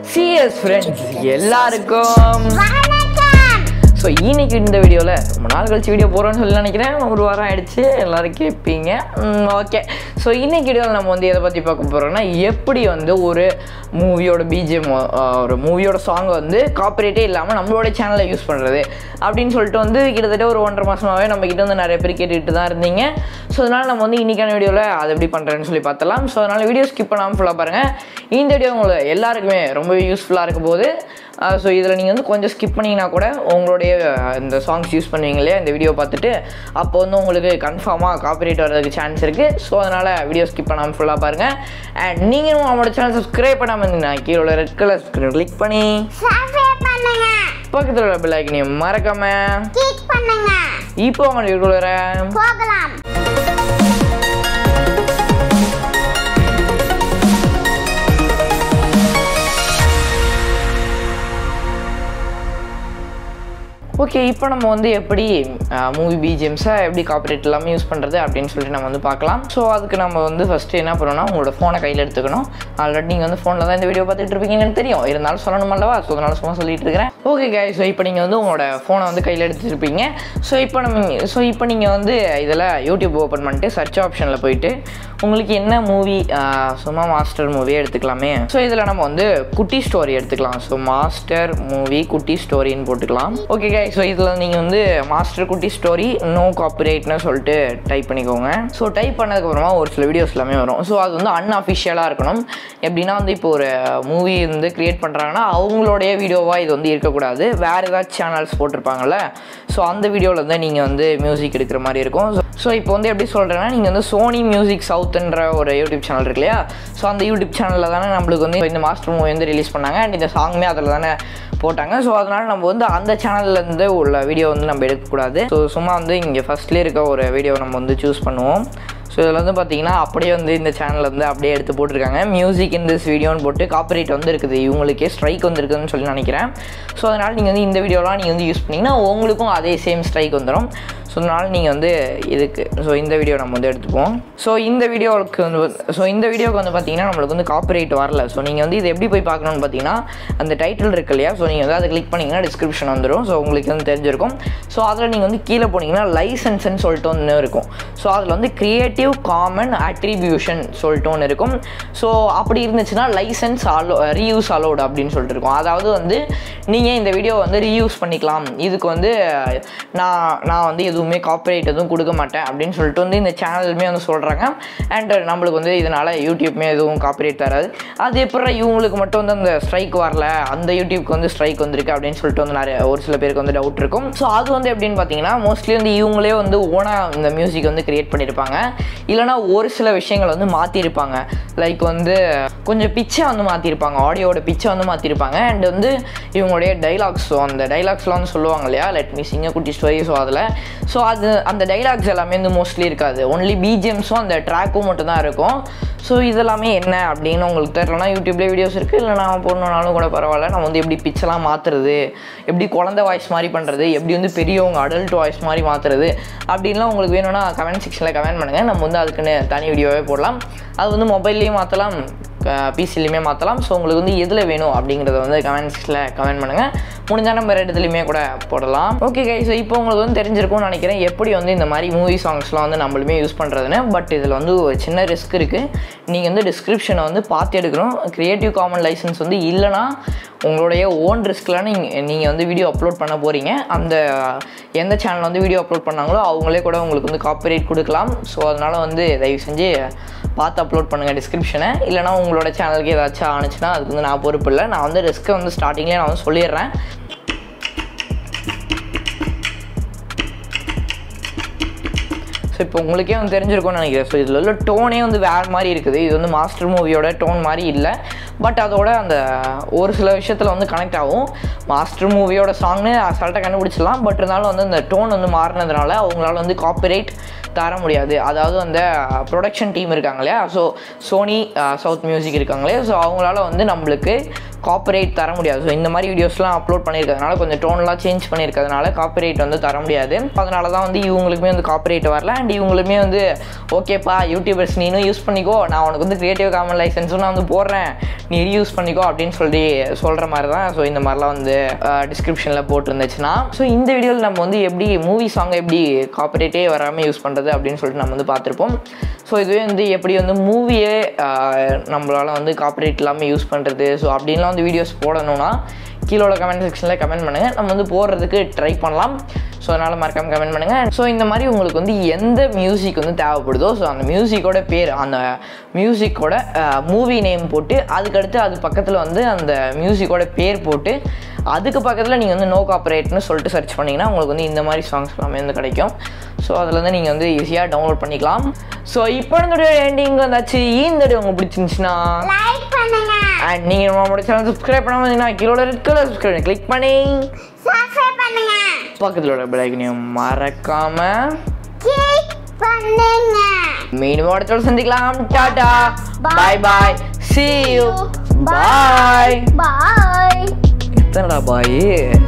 CS friends எல்லாருக்கும் வணக்கம் so இன்னைக்கு இந்த வீடியோவில் ரொம்ப நாள் கழிச்சு வீடியோ போகிறோன்னு சொல்லி நினைக்கிறேன் ஒரு வாரம் ஆயிடுச்சு எல்லாரும் கேட்பீங்க ஓகே ஸோ இன்னைக்கு வீடியோவில் நம்ம வந்து எதை பற்றி பார்க்க போகிறோம்னா எப்படி வந்து ஒரு மூவியோட பிஜிஎம் ஒரு மூவியோட சாங்கை வந்து காப்பிரைட்டே இல்லாமல் நம்மளோட சேனலில் யூஸ் பண்ணுறது அப்படின்னு சொல்லிட்டு வந்து கிட்டத்தட்ட ஒரு ஒன்றரை மாதமாகவே நம்ம கிட்ட வந்து நிறைய பேர் கேட்டுட்டு தான் இருந்தீங்க ஸோ அதனால் நம்ம வந்து இன்றைக்கான வீடியோவில் அது எப்படி பண்ணுறேன்னு சொல்லி பார்த்தலாம் ஸோ அதனால் வீடியோ ஸ்கிப் பண்ணாமல் ஃபுல்லாக பாருங்கள் இந்த வீடியோ உங்களுக்கு எல்லாருக்குமே ரொம்பவே யூஸ்ஃபுல்லாக இருக்க போது ஸோ இதில் நீங்கள் வந்து கொஞ்சம் ஸ்கிப் பண்ணிங்கன்னா கூட உங்களுடைய அஹ், இந்த சாங்ஸ் யூஸ் பண்ணுவீங்க இல்லையா இந்த வீடியோ பார்த்துட்டு அப்போ வந்து உங்களுக்கு கன்ஃபார்மாக காப்பிரைட் வர்றதுக்கு சான்ஸ் இருக்குது ஸோ அதனால் வீடியோ ஸ்கிப் பண்ணாமல் ஃபுல்லாக பாருங்கள் அண்ட் நீங்களும் நம்மளோட சேனல் சப்ஸ்கிரைப் பண்ணாமல் இருந்தீங்கன்னா கீழே உள்ள ரெட் கலர் கிளிக் பண்ணி சப்ஸ்கிரைப் பண்ணுங்க பக்கத்தில் உள்ள பெல் ஐக்கனையும் மறக்காம கிளிக் பண்ணுங்க இப்போ உங்கள் வீடியோக்குள்ள போகலாம் ஓகே இப்போ நம்ம வந்து எப்படி மூவி பிஜிஎம்ஸை எப்படி காப்பிரைட் இல்லாமல் யூஸ் பண்ணுறது அப்படின்னு சொல்லிட்டு நம்ம வந்து பார்க்கலாம் ஸோ அதுக்கு நம்ம வந்து ஃபஸ்ட்டு என்ன பண்ணணும்னா உங்களோட ஃபோனை கையில் எடுத்துக்கணும் ஆல்ரெடி நீங்கள் வந்து ஃபோனில் தான் இந்த வீடியோ பார்த்துட்டு இருப்பீங்கன்னு எனக்கு தெரியும் இருந்தாலும் சொல்லணும் அல்லவா ஸோ அதனால சும்மா சொல்லிட்டு இருக்கிறேன் ஓகே கை ஸோ இப்போ நீங்கள் வந்து உங்களோட ஃபோனை வந்து கையில் எடுத்துருப்பீங்க ஸோ இப்போ நம்ம ஸோ இப்போ நீங்கள் வந்து இதில் யூடியூப் ஓப்பன் பண்ணிட்டு சர்ச் ஆப்ஷனில் போயிட்டு உங்களுக்கு என்ன மூவி சும்மா மாஸ்டர் மூவியே எடுத்துக்கலாமே ஸோ இதில் நம்ம வந்து குட்டி ஸ்டோரி எடுத்துக்கலாம் ஸோ மாஸ்டர் மூவி குட்டி ஸ்டோரின்னு போட்டுக்கலாம் ஓகே கை ஸோ இதில் நீங்கள் வந்து மாஸ்டர் குட்டி ஸ்டோரி நோ காப்பிரைட்னு சொல்லிட்டு டைப் பண்ணிக்கோங்க ஸோ டைப் பண்ணதுக்கப்புறமா ஒரு சில வீடியோஸ் எல்லாமே வரும் ஸோ அது வந்து அன்அஃபிஷியலாக இருக்கணும் எப்படின்னா வந்து இப்போ ஒரு மூவி வந்து க்ரியேட் பண்ணுறாங்கன்னா அவங்களுடைய வீடியோவாக இது வந்து இருக்கக்கூடாது வேறு ஏதாச்சும் சேனல்ஸ் போட்டிருப்பாங்கல்ல ஸோ அந்த வீடியோவில் வந்து நீங்கள் வந்து மியூசிக் எடுக்கிற மாதிரி இருக்கும் ஸோ இப்போ வந்து எப்படி சொல்கிறேன்னா நீங்கள் வந்து சோனி மியூசிக் சவுத்துன்ற ஒரு யூடியூப் சேனல் இருக்கு இல்லையா ஸோ அந்த யூடியூப் சேனலில் தானே நம்மளுக்கு வந்து இந்த மாஸ்டர் மூவி வந்து ரிலீஸ் பண்ணாங்க அண்ட் இந்த சாங்குமே அதில் தானே போட்டாங்க ஸோ அதனால் நம்ம வந்து அந்த சேனல்லேருந்து உள்ள வீடியோ வந்து நம்ம எடுக்கக்கூடாது ஸோ சும்மா வந்து இங்கே ஃபஸ்ட்லேயே இருக்க ஒரு வீடியோ நம்ம வந்து சூஸ் பண்ணுவோம் ஸோ இதில் வந்து பார்த்தீங்கன்னா அப்படியே வந்து இந்த சேனலில் வந்து அப்படியே எடுத்து போட்டிருக்காங்க மியூசிக் இன் திஸ் வீடியோன்னு போட்டு காப்பிரைட் வந்து இருக்குது இவங்களுக்கே ஸ்ட்ரைக் வந்துருக்குதுன்னு சொல்லி நினைக்கிறேன் ஸோ அதனால் நீங்கள் வந்து இந்த வீடியோலாம் நீங்கள் வந்து யூஸ் பண்ணிங்கன்னா உங்களுக்கும் அதே சேம் ஸ்ட்ரைக் வந்துடும் ஸோ அதனால் நீங்கள் வந்து இதுக்கு ஸோ இந்த வீடியோ நம்ம வந்து எடுத்துப்போம் ஸோ இந்த வீடியோவுக்கு வந்து ஸோ இந்த வீடியோக்கு வந்து பார்த்தீங்கன்னா நம்மளுக்கு வந்து காப்பிரைட் வரல ஸோ நீங்கள் வந்து இது எப்படி போய் பார்க்கணும்னு பார்த்தீங்கன்னா அந்த டைட்டில் இருக்கு இல்லையா ஸோ நீங்கள் வந்து அதை கிளிக் பண்ணிங்கன்னா டிஸ்கிரிப்ஷன் வந்துடும் ஸோ உங்களுக்கு வந்து தெரிஞ்சிருக்கும் ஸோ அதில் நீங்கள் வந்து கீழே போனீங்கன்னா லைசன்ஸ்ன்னு சொல்லிட்டு ஒன்று இருக்கும் ஸோ அதில் வந்து கிரியேட்டிவ் காமன் அட்ரிபியூஷன் சொல்லிட்டு ஒன்று இருக்கும் ஸோ அப்படி இருந்துச்சுன்னா லைசன்ஸ் அலோ ரீயூஸ் அலோடு அப்படின்னு சொல்லிட்டு இருக்கும் அதாவது வந்து நீங்கள் இந்த வீடியோ வந்து ரீயூஸ் பண்ணிக்கலாம் இதுக்கு வந்து நான் நான் வந்து எதுவுமே காப்பிரைட் எதுவும் கொடுக்க மாட்டேன் அப்படின்னு சொல்லிட்டு வந்து இந்த சேனலுமே வந்து சொல்கிறாங்க அண்ட் நம்மளுக்கு வந்து இதனால் யூடியூப்மே எதுவும் காப்பிரைட் தராது அது எப்படி இவங்களுக்கு மட்டும் வந்து அந்த ஸ்ட்ரைக் வரல அந்த யூடியூப்க்கு வந்து ஸ்ட்ரைக் வந்திருக்கு அப்படின்னு சொல்லிட்டு வந்து நிறைய ஒரு சில பேருக்கு வந்து டவுட் இருக்கும் ஸோ அது வந்து எப்படின்னு பார்த்தீங்கன்னா மோஸ்ட்லி வந்து இவங்களே வந்து ஓனாக இந்த மியூசிக் வந்து கிரியேட் பண்ணியிருப்பாங்க இல்லைனா ஒரு சில விஷயங்கள் வந்து மாற்றிருப்பாங்க லைக் வந்து கொஞ்சம் பிச்சை வந்து மாற்றிருப்பாங்க ஆடியோட பிச்சை வந்து மாற்றிருப்பாங்க அண்ட் வந்து இவங்களுடைய டைலாக்ஸ் ஸோ அந்த டைலாக்ஸ்லாம் வந்து சொல்லுவாங்க இல்லையா லெட் மீ சிங்க குட்டி ஸ்டோரி ஸோ அதில் ஸோ அது அந்த டைலாக்ஸ் எல்லாமே வந்து மோஸ்ட்லி இருக்காது ஒன்லி பிஜிஎம்ஸும் அந்த ட்ராக்கும் மட்டும் தான் இருக்கும் ஸோ இதெல்லாமே என்ன அப்படின்னு உங்களுக்கு தெரியலனா யூடியூப்லேயே வீடியோஸ் இருக்குது இல்லை நான் போடணுன்னாலும் கூட பரவாயில்ல நம்ம வந்து எப்படி பிச்செல்லாம் மாற்றுறது எப்படி குழந்த வாய்ஸ் மாதிரி பண்ணுறது எப்படி வந்து பெரியவங்க அடல்ட் வாய்ஸ் மாதிரி மாற்றுறது அப்படின்லாம் உங்களுக்கு வேணும்னா கமெண்ட் செக்ஷனில் கமெண்ட் பண்ணுங்கள் நம்ம வந்து அதுக்குன்னு தனி வீடியோவே போடலாம் அது வந்து மொபைல்லையும் மாற்றலாம் பிசிலையுமே மாற்றலாம் ஸோ உங்களுக்கு வந்து எதில் வேணும் அப்படிங்கிறத வந்து கமெண்ட்ஸில் கமெண்ட் பண்ணுங்கள் முடிஞ்சால் நம்ம ரெண்டுத்துலையுமே கூட போடலாம் ஓகே கை ஸோ இப்போ உங்களுக்கு வந்து தெரிஞ்சிருக்கும்னு நினைக்கிறேன் எப்படி வந்து இந்த மாதிரி மூவி சாங்ஸ்லாம் வந்து நம்மளுமே யூஸ் பண்ணுறதுன்னு பட் இதில் வந்து ஒரு சின்ன ரிஸ்க் இருக்குது நீங்கள் வந்து டிஸ்கிரிப்ஷனை வந்து பார்த்து எடுக்கணும் க்ரியேட்டிவ் காமன் லைசன்ஸ் வந்து இல்லைனா உங்களுடைய ஓன் ரிஸ்கில் நீங்கள் நீங்கள் வந்து வீடியோ அப்லோட் பண்ண போகிறீங்க அந்த எந்த சேனல் வந்து வீடியோ அப்லோட் பண்ணாங்களோ அவங்களே கூட உங்களுக்கு வந்து காப்பிரைட் கொடுக்கலாம் ஸோ அதனால் வந்து தயவு செஞ்சு பார்த்து அப்லோட் பண்ணுங்கள் டிஸ்கிரிப்ஷனை இல்லைனா உங்களோட சேனலுக்கு ஏதாச்சும் ஆணுச்சுன்னா அதுக்கு வந்து நான் பொறுப்பு இல்லை நான் வந்து ரிஸ்க்கை வந்து ஸ்டார்டிங்லேயே நான் வந்து சொல்லிடுறேன் ஸோ இப்போ உங்களுக்கே வந்து தெரிஞ்சிருக்கும்னு நினைக்கிறேன் ஸோ இதில் உள்ள டோனே வந்து வேறு மாதிரி இருக்குது இது வந்து மாஸ்டர் மூவியோட டோன் மாதிரி இல்லை பட் அதோட அந்த ஒரு சில விஷயத்தில் வந்து கனெக்ட் ஆகும் மாஸ்டர் மூவியோட சாங்னு அசால்ட்டாக கண்டுபிடிச்சிடலாம் பட் இருந்தாலும் வந்து அந்த டோன் வந்து மாறினதுனால அவங்களால வந்து காப்பிரைட் தர முடியாது அதாவது அந்த ப்ரொடக்ஷன் டீம் இருக்காங்க இல்லையா ஸோ சோனி சவுத் மியூசிக் இருக்காங்களே ஸோ அவங்களால வந்து நம்மளுக்கு காப்பரேட் தர முடியாது ஸோ இந்த மாதிரி வீடியோஸ்லாம் அப்லோட் பண்ணியிருக்கிறதுனால கொஞ்சம் டோன்லாம் சேஞ்ச் பண்ணியிருக்கிறதுனால காப்பரேட் வந்து தர முடியாது அதனால தான் வந்து இவங்களுக்குமே வந்து காப்பரேட் வரல அண்ட் இவங்களுமே வந்து ஓகேப்பா யூடியூபர்ஸ் நீனும் யூஸ் பண்ணிக்கோ நான் உனக்கு வந்து கிரியேட்டிவ் காமன் லைசன்ஸும் நான் வந்து போடுறேன் நீ யூஸ் பண்ணிக்கோ அப்படின்னு சொல்லி சொல்கிற மாதிரி தான் ஸோ இந்த மாதிரிலாம் வந்து டிஸ்கிரிப்ஷனில் போட்டிருந்துச்சுன்னா ஸோ இந்த வீடியோவில் நம்ம வந்து எப்படி மூவி சாங்கை எப்படி காப்பரேட்டே வராமல் யூஸ் பண்ணுறது அப்படின்னு சொல்லிட்டு நம்ம வந்து பார்த்துருப்போம் ஸோ இதுவே வந்து எப்படி வந்து மூவியே நம்மளால் வந்து காப்பரேட் இல்லாமல் யூஸ் பண்ணுறது ஸோ அப்படின்லாம் வந்து வீடியோஸ் போடணும்னா கீழோட கமெண்ட் செக்ஷனில் கமெண்ட் பண்ணுங்கள் நம்ம வந்து போடுறதுக்கு ட்ரை பண்ணலாம் ஸோ அதனால் மறக்காமல் கமெண்ட் பண்ணுங்கள் ஸோ இந்த மாதிரி உங்களுக்கு வந்து எந்த மியூசிக் வந்து தேவைப்படுதோ ஸோ அந்த மியூசிக்கோட பேர் அந்த மியூசிக்கோட மூவி நேம் போட்டு அதுக்கடுத்து அது பக்கத்தில் வந்து அந்த மியூசிக்கோட பேர் போட்டு அதுக்கு பக்கத்தில் நீங்கள் வந்து நோ காப்பரேட்னு சொல்லிட்டு சர்ச் பண்ணிங்கன்னா உங்களுக்கு வந்து இந்த மாதிரி சாங்ஸ் எல்லாமே வந்து கிடைக்கும் ஸோ அதில் வந்து நீங்கள் வந்து ஈஸியாக டவுன்லோட் பண்ணிக்கலாம் ஸோ இப்போ இந்த எண்டிங் வந்தாச்சு இந்த வீடியோ உங்களுக்கு பிடிச்சிருந்துச்சுன்னா லைக் பண்ணுங்க அண்ட் நீங்கள் நம்மளோட சேனல் சப்ஸ்கிரைப் பண்ணாமல் இருந்தீங்கன்னா கீழோட ரெட் கலர் சப்ஸ்கிரைப் கிளிக் பண்ணி சப்ஸ்கிரைப் பண்ணுங்க பக்கத்தில் உள்ள பெலைக்கனையும் மறக்காமல் கிளிக் பண்ணுங்க மீண்டும் அடுத்த சந்திக்கலாம் Tata Bye. Bye bye see you Bye. Bye bye எத்தனைடா bye